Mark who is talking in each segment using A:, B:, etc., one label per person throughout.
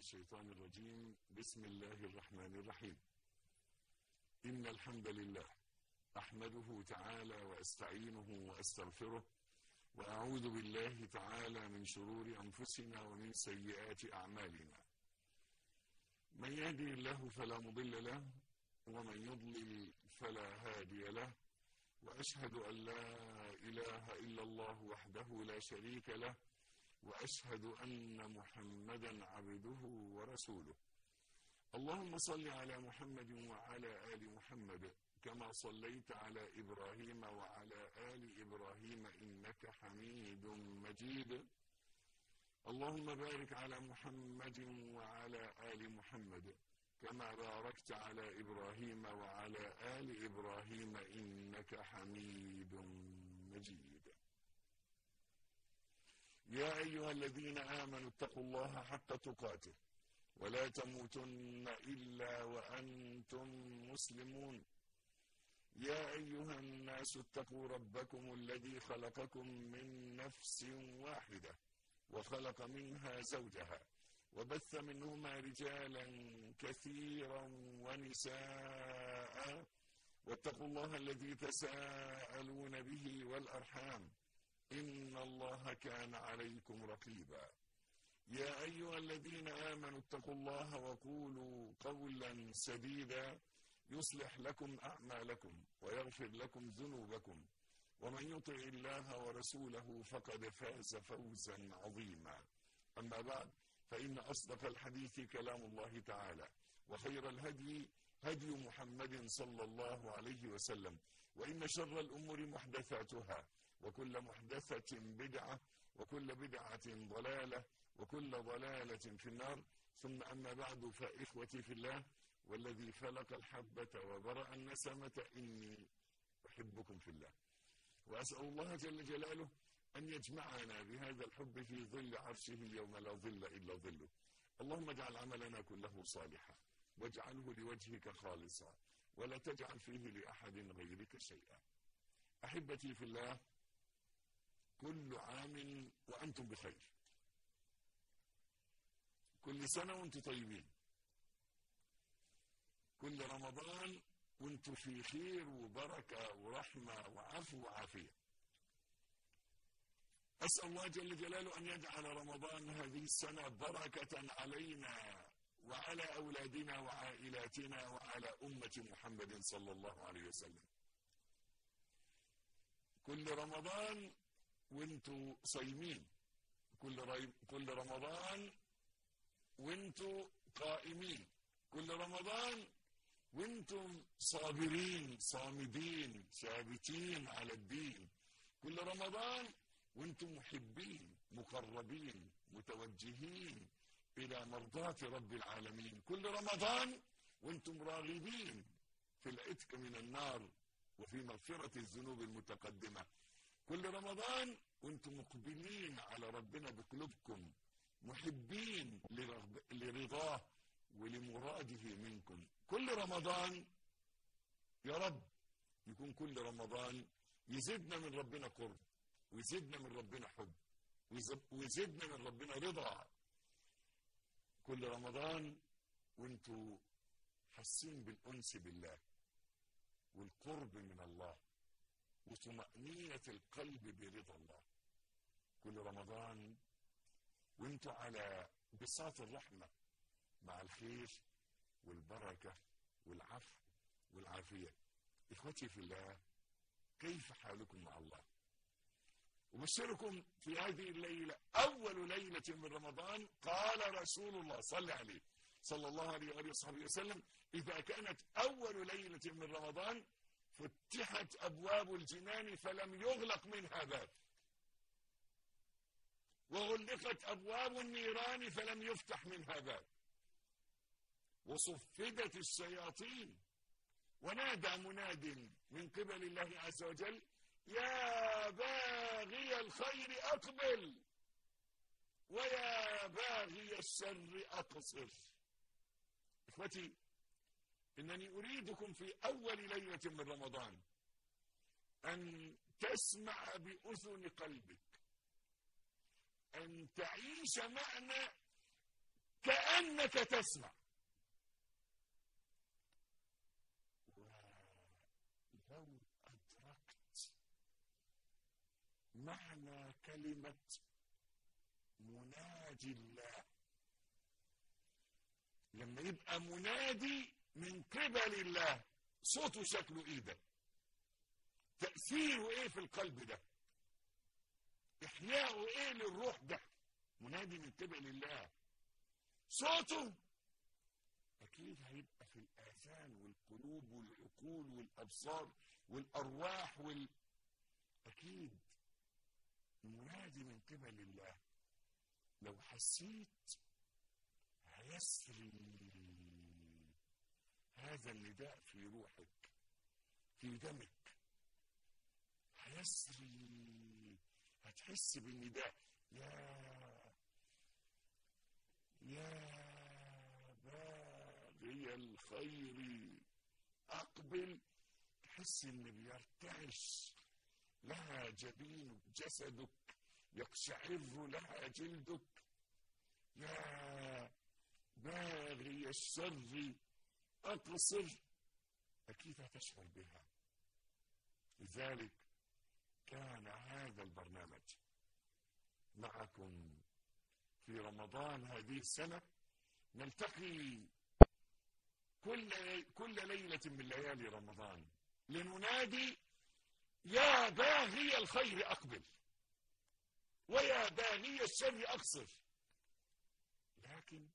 A: الشيطان الرجيم بسم الله الرحمن الرحيم إن الحمد لله أحمده تعالى وأستعينه وأستغفره وأعوذ بالله تعالى من شرور أنفسنا ومن سيئات أعمالنا من يهدي الله فلا مضل له ومن يضلل فلا هادي له وأشهد أن لا إله إلا الله وحده لا شريك له واشهد ان محمدا عبده ورسوله اللهم صل على محمد وعلى ال محمد كما صليت على ابراهيم وعلى ال ابراهيم انك حميد مجيد اللهم بارك على محمد وعلى ال محمد كما باركت على ابراهيم وعلى ال ابراهيم انك حميد مجيد يا أيها الذين آمنوا اتقوا الله حق تقاته ولا تموتن إلا وأنتم مسلمون يا أيها الناس اتقوا ربكم الذي خلقكم من نفس واحدة وخلق منها زوجها وبث منهما رجالا كثيرا ونساء واتقوا الله الذي تساءلون به والأرحام إن الله كان عليكم رقيبا يا أيها الذين آمنوا اتقوا الله وقولوا قولا سديدا يصلح لكم أعمالكم ويغفر لكم ذنوبكم ومن يطع الله ورسوله فقد فاز فوزا عظيما أما بعد فإن أصدق الحديث كلام الله تعالى وخير الهدي هدي محمد صلى الله عليه وسلم وإن شر الأمور محدثاتها وكل محدثة بدعة وكل بدعة ضلالة وكل ضلالة في النار ثم أما بعد فإخوتي في الله والذي فلق الحبة وبرأ النسمة إني أحبكم في الله وأسأل الله جل جلاله أن يجمعنا بهذا الحب في ظل عرشه يوم لا ظل إلا ظله اللهم اجعل عملنا كله صالحا واجعله لوجهك خالصا ولا تجعل فيه لأحد غيرك شيئا أحبتي في الله كل عام وأنتم بخير كل سنة وأنتم طيبين كل رمضان وأنتم في خير وبركة ورحمة وعفو وعافية أسأل الله جل جلاله أن يجعل رمضان هذه السنة بركة علينا وعلى أولادنا وعائلاتنا وعلى أمة محمد صلى الله عليه وسلم كل رمضان وانتوا صايمين كل ري... كل رمضان وانتوا قائمين كل رمضان وانتم صابرين صامدين ثابتين على الدين كل رمضان وانتم محبين مقربين متوجهين الى مرضاة رب العالمين كل رمضان وانتم راغبين في العتق من النار وفي مغفرة الذنوب المتقدمة كل رمضان وانتم مقبلين على ربنا بقلوبكم محبين لرضاه ولمراده منكم كل رمضان يا رب يكون كل رمضان يزيدنا من ربنا قرب ويزيدنا من ربنا حب ويزيدنا من ربنا رضا كل رمضان وانتوا حاسين بالانس بالله والقرب من الله وطمأنينة القلب برضا الله كل رمضان وانتوا على بساط الرحمة مع الخير والبركة والعفو والعافية إخوتي في الله كيف حالكم مع الله أبشركم في هذه الليلة أول ليلة من رمضان قال رسول الله صلى عليه صلى الله عليه وآله وصحبه وسلم إذا كانت أول ليلة من رمضان فتحت أبواب الجنان فلم يغلق منها باب وغلقت أبواب النيران فلم يفتح منها باب وصفدت الشياطين ونادى مناد من قبل الله عز وجل يا باغي الخير أقبل ويا باغي الشر أقصر إخوتي إنني أريدكم في أول ليلة من رمضان أن تسمع بأذن قلبك أن تعيش معنا كأنك تسمع ولو أدركت معنى كلمة مناجي الله لما يبقى منادي من قبل الله صوته شكله ايه ده تأثيره ايه في القلب ده احياؤه ايه للروح ده منادي من قبل الله صوته اكيد هيبقى في الاذان والقلوب والعقول والابصار والارواح وال اكيد منادي من قبل الله لو حسيت هيسري هذا النداء في روحك في دمك هيسري هتحس بالنداء يا يا باغي الخير اقبل تحس ان بيرتعش لها جبين جسدك يقشعر لها جلدك يا باغي الشر اقصر اكيد هتشعر بها لذلك كان هذا البرنامج معكم في رمضان هذه السنة نلتقي كل كل ليلة من ليالي رمضان لننادي يا باغي الخير أقبل ويا باغي الشر أقصر لكن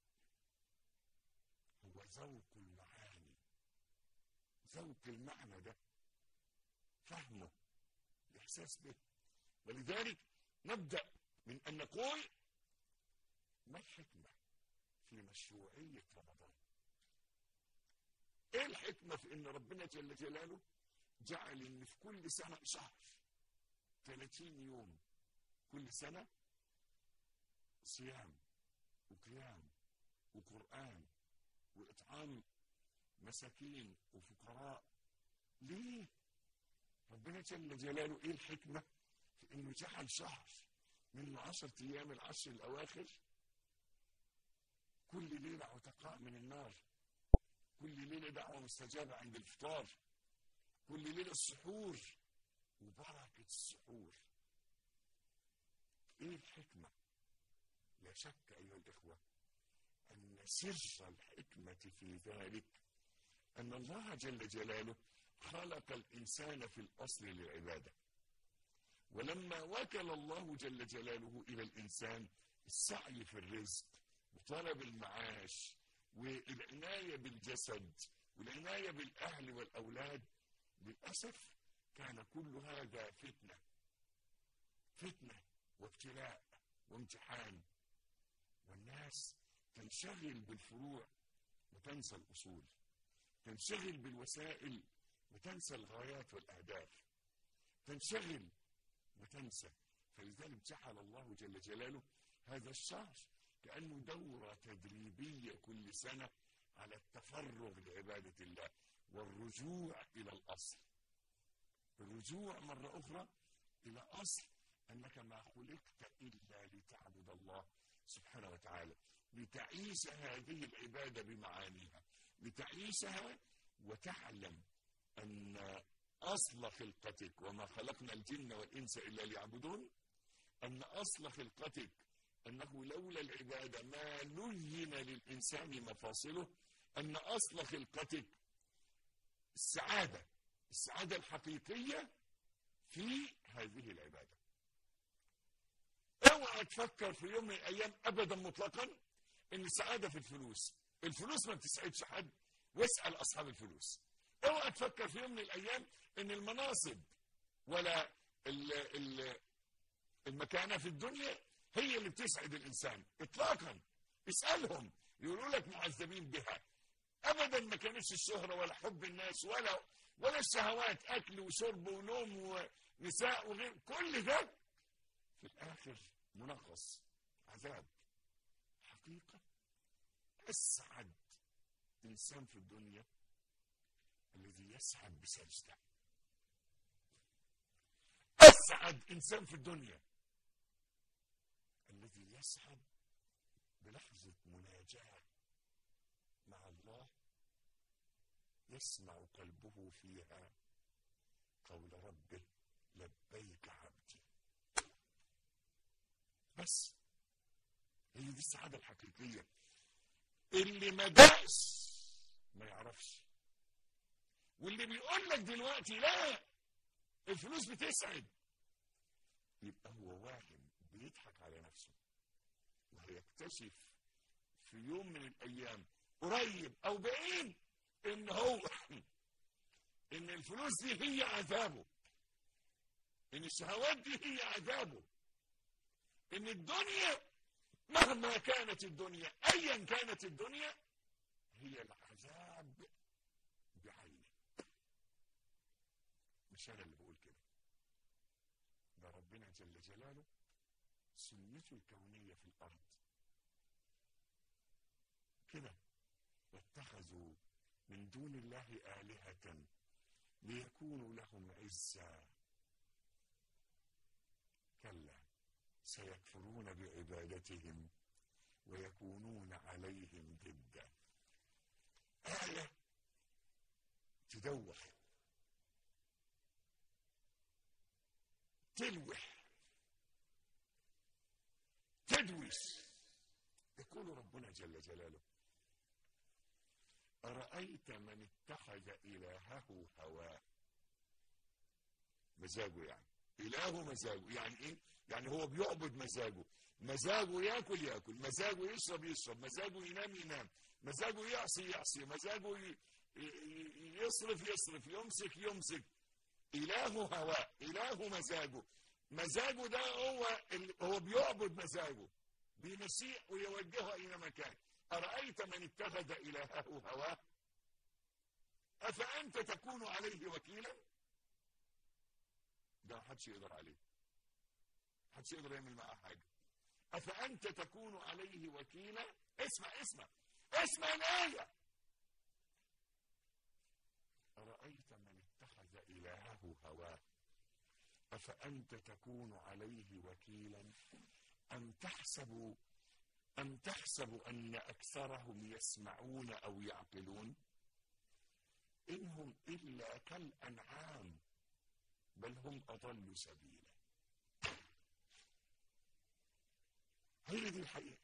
A: هو ذوق المعاني ذوق المعنى ده فهمه الإحساس به ولذلك نبدأ من أن نقول ما الحكمة في مشروعية رمضان ايه الحكمة في ان ربنا جل جلاله جعل ان في كل سنة شهر 30 يوم كل سنة صيام وقيام وقرآن وإطعام مساكين وفقراء ليه ربنا جل جلاله ايه الحكمة في انه جعل شهر من العشرة ايام العشر الاواخر كل ليلة عتقاء من النار كل ليلة دعوة مستجابة عند الفطار كل ليلة السحور وبركة السحور ايه الحكمة لا شك ايها الاخوة ان سر الحكمة في ذلك ان الله جل جلاله خلق الانسان في الاصل للعبادة ولما وكل الله جل جلاله الى الانسان السعي في الرزق وطلب المعاش والعناية بالجسد والعناية بالأهل والأولاد للأسف كان كل هذا فتنة فتنة وابتلاء وامتحان والناس تنشغل بالفروع وتنسى الأصول تنشغل بالوسائل وتنسى الغايات والأهداف تنشغل وتنسى فلذلك جعل الله جل جلاله هذا الشهر كأنه دورة تدريبية كل سنة على التفرغ لعبادة الله والرجوع إلى الأصل الرجوع مرة أخرى إلى أصل أنك ما خلقت إلا لتعبد الله سبحانه وتعالى لتعيش هذه العبادة بمعانيها لتعيشها وتعلم أن أصل خلقتك وما خلقنا الجن والإنس إلا ليعبدون أن أصل خلقتك أنه لولا العبادة ما لين للإنسان مفاصله أن أصل خلقتك السعادة السعادة الحقيقية في هذه العبادة اوعى تفكر في يوم من الأيام أبدا مطلقا أن السعادة في الفلوس الفلوس ما بتسعدش حد واسأل أصحاب الفلوس اوعى تفكر في يوم من الأيام أن المناصب ولا ال ال المكانة في الدنيا هي اللي بتسعد الانسان اطلاقا اسالهم يقولوا لك معذبين بها ابدا ما كانتش الشهره ولا حب الناس ولا ولا الشهوات اكل وشرب ونوم ونساء وغير كل ده في الاخر منغص عذاب حقيقه اسعد انسان في الدنيا الذي يسعد بسجده اسعد انسان في الدنيا الذي يسعد بلحظة مناجاة مع الله يسمع قلبه فيها قول ربه لبيك عبدي بس هي دي السعادة الحقيقية اللي ما داس ما يعرفش واللي بيقول لك دلوقتي لا الفلوس بتسعد يبقى هو واهم بيضحك على نفسه وهيكتشف في يوم من الايام قريب او بعيد ان هو ان الفلوس دي هي عذابه ان الشهوات دي هي عذابه ان الدنيا مهما كانت الدنيا ايا كانت الدنيا هي العذاب بعينه مش انا اللي بقول كده ده ربنا جل جلاله سنته الكونيه في الارض كده واتخذوا من دون الله آلهة ليكونوا لهم عزا كلا سيكفرون بعبادتهم ويكونون عليهم ضدا آية تدوخ تلوح تدوس يقول ربنا جل جلاله أرأيت من اتخذ إلهه هواه مزاجه يعني إله مزاجه يعني إيه؟ يعني هو بيعبد مزاجه مزاجه ياكل ياكل مزاجه يشرب يشرب مزاجه ينام ينام مزاجه يعصي يعصي مزاجه ي... ي... يصرف يصرف يمسك يمسك إله هواه إله مزاجه مزاجه ده هو ال... هو بيعبد مزاجه بيمشيه ويوجهه أينما كان أرأيت من اتخذ إلهه هواه أفأنت تكون عليه وكيلا ده محدش يقدر عليه محدش يقدر يعمل معاه حاجة أفأنت تكون عليه وكيلا اسمع اسمع اسمع الآية أرأيت من اتخذ إلهه هواه أفأنت تكون عليه وكيلا أم تحسب أم تحسب أن أكثرهم يسمعون أو يعقلون إنهم إلا كالأنعام بل هم أضل سبيلا هي دي الحقيقة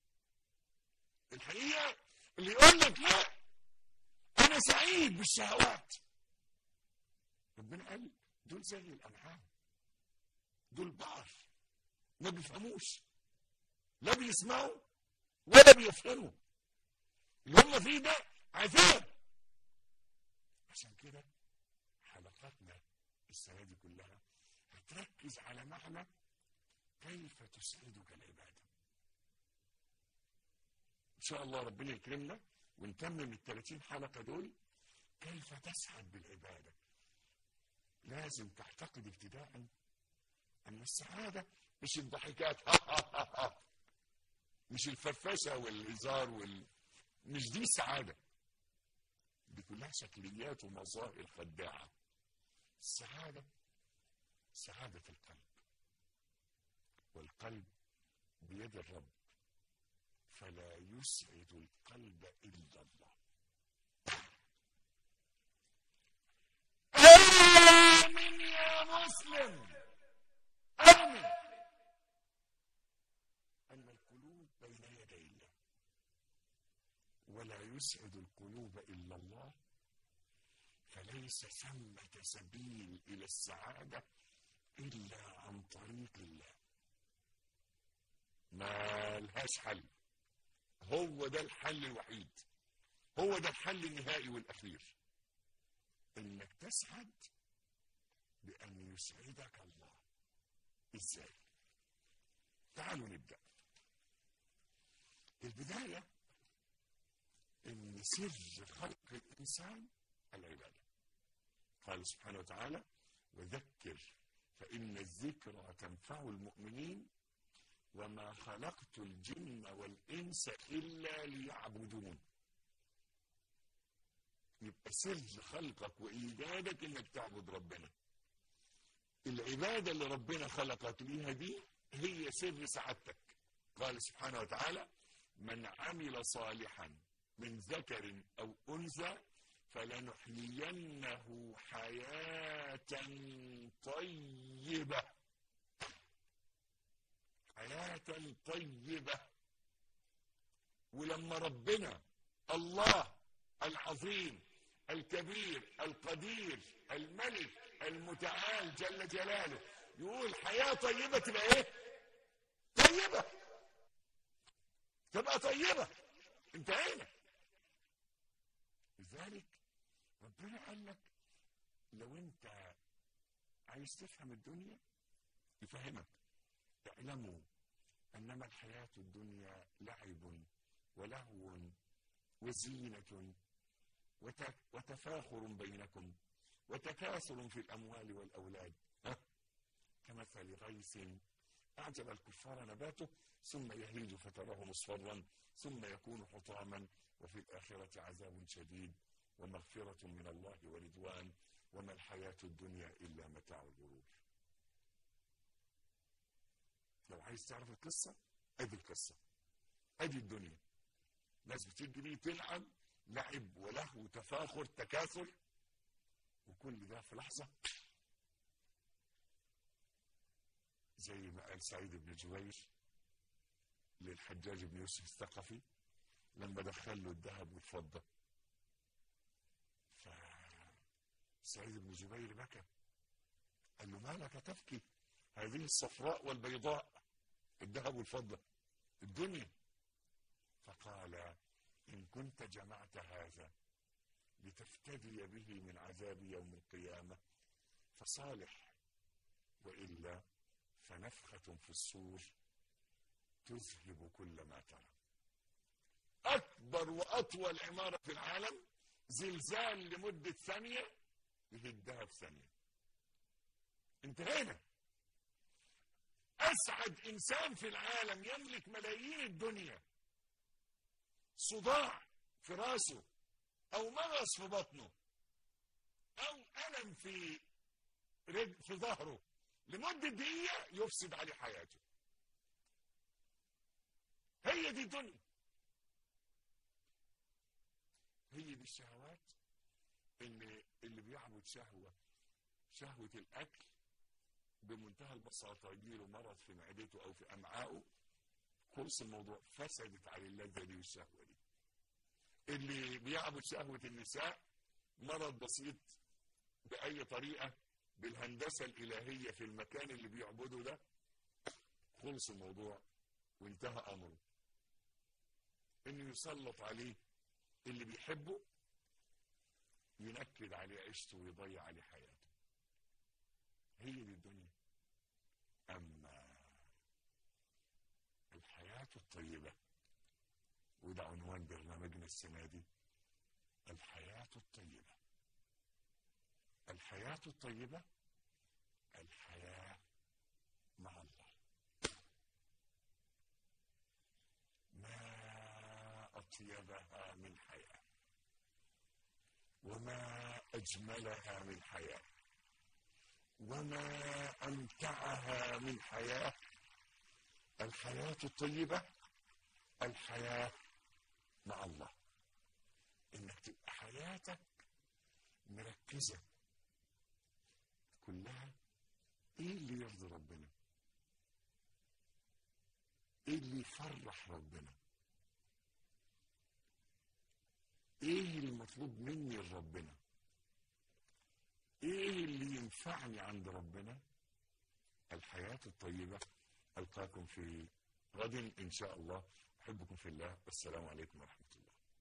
A: الحقيقة اللي يقول لك لا أنا سعيد بالشهوات ربنا قال دول زي الأنعام دول بقر ما بيفهموش لا بيسمعوا ولا بيفهموا اللي هم فيه ده عذاب عشان كده حلقاتنا السنة دي كلها هتركز على معنى كيف تسعدك العبادة إن شاء الله ربنا يكرمنا ونتمم ال 30 حلقة دول كيف تسعد بالعبادة لازم تعتقد ابتداء أن السعادة مش الضحكات مش الفرفشه والهزار وال... مش دي السعاده دي كلها شكليات ومظاهر خداعه السعاده سعاده القلب والقلب بيد الرب فلا يسعد القلب الا الله امن يا مسلم امن أن القلوب بين يدي الله ولا يسعد القلوب إلا الله فليس ثمة سبيل إلى السعادة إلا عن طريق الله ما لهاش حل هو ده الحل الوحيد هو ده الحل النهائي والأخير إنك تسعد بأن يسعدك الله إزاي تعالوا نبدأ البداية إن سر خلق الإنسان العبادة قال سبحانه وتعالى وذكر فإن الذكرى تنفع المؤمنين وما خلقت الجن والإنس إلا ليعبدون يبقى سر خلقك وإيجادك إنك تعبد ربنا العبادة اللي ربنا خلقك ليها دي هي سر سعادتك قال سبحانه وتعالى من عمل صالحا من ذكر أو أنثى فلنحيينه حياة طيبة حياة طيبة ولما ربنا الله العظيم الكبير القدير الملك المتعال جل جلاله يقول حياة طيبة تبقى ايه طيبة تبقى طيبة انتهينا لذلك ربنا قال لك لو انت عايز تفهم الدنيا يفهمك اعلموا انما الحياة الدنيا لعب ولهو وزينة وتفاخر بينكم وتكاثر في الأموال والأولاد ها؟ كمثل غيث أعجب الكفار نباته ثم يهيج فتراه مصفرا ثم يكون حطاما وفي الآخرة عذاب شديد ومغفرة من الله ورضوان وما الحياة الدنيا إلا متاع الغرور لو عايز تعرف القصة ادي القصة ادي الدنيا ناس بتجري تلعب لعب ولهو تفاخر تكاثر وكل ده في لحظة زي ما قال سعيد بن جبير للحجاج بن يوسف الثقفي لما دخل له الذهب والفضة فسعيد بن جبير بكى قال له ما لك تبكي هذه الصفراء والبيضاء الذهب والفضة الدنيا فقال إن كنت جمعت هذا لتفتدي به من عذاب يوم القيامة فصالح وإلا فنفخة في الصور تذهب كل ما ترى أكبر وأطول عمارة في العالم زلزال لمدة ثانية يهدها في ثانية انتهينا أسعد إنسان في العالم يملك ملايين الدنيا صداع في راسه او مغص في بطنه او الم في رجل في ظهره لمده دقيقه يفسد عليه حياته هي دي الدنيا هي دي الشهوات اللي اللي بيعبد شهوه شهوه الاكل بمنتهى البساطه يجيله مرض في معدته او في امعائه خلص الموضوع فسدت على اللذة دي والشهوة دي اللي بيعبد شهوة النساء مرض بسيط بأي طريقة بالهندسة الإلهية في المكان اللي بيعبده ده خلص الموضوع وانتهى أمره إنه يسلط عليه اللي بيحبه ينكد عليه عيشته ويضيع عليه حياته هي دي الدنيا أما الحياة الطيبة وده عنوان برنامجنا السنة دي الحياة الطيبة الحياة الطيبة الحياة مع الله ما أطيبها من حياة وما أجملها من حياة وما أمتعها من حياة الحياة الطيبة الحياة مع الله انك تبقى حياتك مركزة كلها ايه اللي يرضي ربنا ايه اللي يفرح ربنا ايه المطلوب مني لربنا ايه اللي ينفعني عند ربنا الحياة الطيبة ألقاكم في غد إن شاء الله أحبكم في الله والسلام عليكم ورحمة الله